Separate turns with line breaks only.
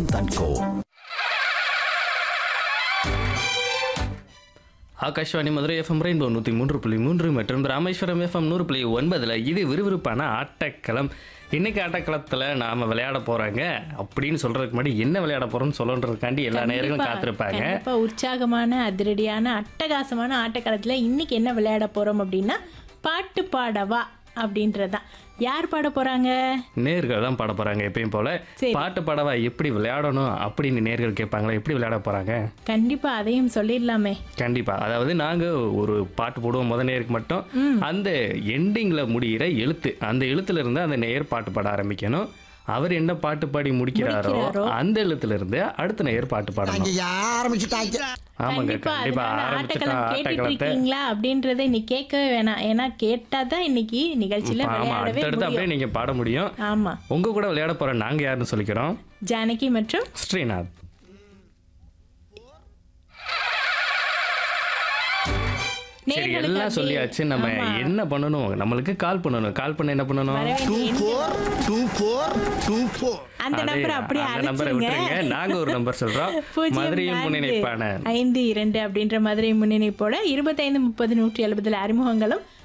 Vasanth and co
Akashvani Madurai FM rainbow நூற்றி மூன்று புள்ளி மூன்று மற்றும் ராமேஸ்வரம் எஃப்எம் நூறு புள்ளி ஒன்பதில் இது விறுவிறுப்பான ஆட்டக்களம் இன்னைக்கு ஆட்டக்களத்தில் நாம் விளையாட போகிறாங்க அப்படின்னு சொல்கிறதுக்கு முன்னாடி என்ன விளையாட போகிறோம்னு சொல்லன்றதுக்காண்டி எல்லா நேரங்களும்
கண்டிப்பா,
காத்திருப்பாங்க
கண்டிப்பா உற்சாகமான அதிரடியான அட்டகாசமான ஆட்டக்காலத்துல இன்னைக்கு என்ன விளையாட போறோம் அப்படின்னா பாட்டு பாடவா அப்படின்றதுதான் யார் பாட போறாங்க
நேர்கள் தான் பாட போகிறாங்க எப்பயும் போல்
சரி.
பாட்டு பாடவா எப்படி விளையாடணும் அப்படின்னு நேர்கள் கேட்பாங்களா எப்படி விளையாட போகிறாங்க
கண்டிப்பா அதையும் சொல்லிடலாமே
கண்டிப்பா அதாவது நாங்க ஒரு பாட்டு போடுவோம் முத நேருக்கு மட்டும் அந்த எண்டிங்ல முடியிற எழுத்து அந்த எழுத்துல இருந்து அந்த நேர் பாட்டு பாட ஆரம்பிக்கணும் அவர் என்ன பாட்டு பாடி முடிக்கிறாரோ
முடிக்கிறாரோ.
அந்த எழுத்துல இருந்து அடுத்த நேர் பாட்டு பாடணும்
ஐயா ஆரம்பிச்சுட்டாங்க
ஆமாங்க
கண்டிப்பா
கண்டிப்பா
அதனால
ஆரம்பிச்சுட்டோம்
ஆட்டக்களம் கேட்டுட்டு
ஆட்டக்களத்தை
இருக்கீங்களா அப்படின்றத நீ கேட்கவே வேணாம் ஏன்னா கேட்டாதான் இன்னைக்கு நிகழ்ச்சியில
ஆமா
விளையாடவே
அடுத்தடுத்து அப்படியே
முடியும்
நீங்க பாட முடியும்
ஆமா
உங்க கூட விளையாட போற நாங்க யாருன்னு சொல்லிக்கிறோம்
ஜானகி மற்றும்
ஸ்ரீநாத் சரி
நேயர்களுக்கு
எல்லாம்
அப்படியே-
சொல்லியாச்சு நம்ம
ஆமா.
என்ன பண்ணணும் நம்மளுக்கு கால் பண்ணணும் கால் பண்ண என்ன பண்ணணும்
வர
டூ
வேண்டிய
four two four two four
அந்த
அதே-
நம்பர் அப்படியே
அந்த நம்பரை
அழைச்சிருங்க
விட்டுருங்க நாங்க ஒரு நம்பர் சொல்றோம்
பூஜ்ஜியம்
மதுரையும்
நான்கு,
முன்னிணைப்பான
ஐந்து இரண்டு அப்படின்ற மதுரை முன்னிணைப்போட இருபத்தைந்து முப்பது நூற்றி எழுபதுல அறிமுகங்களும்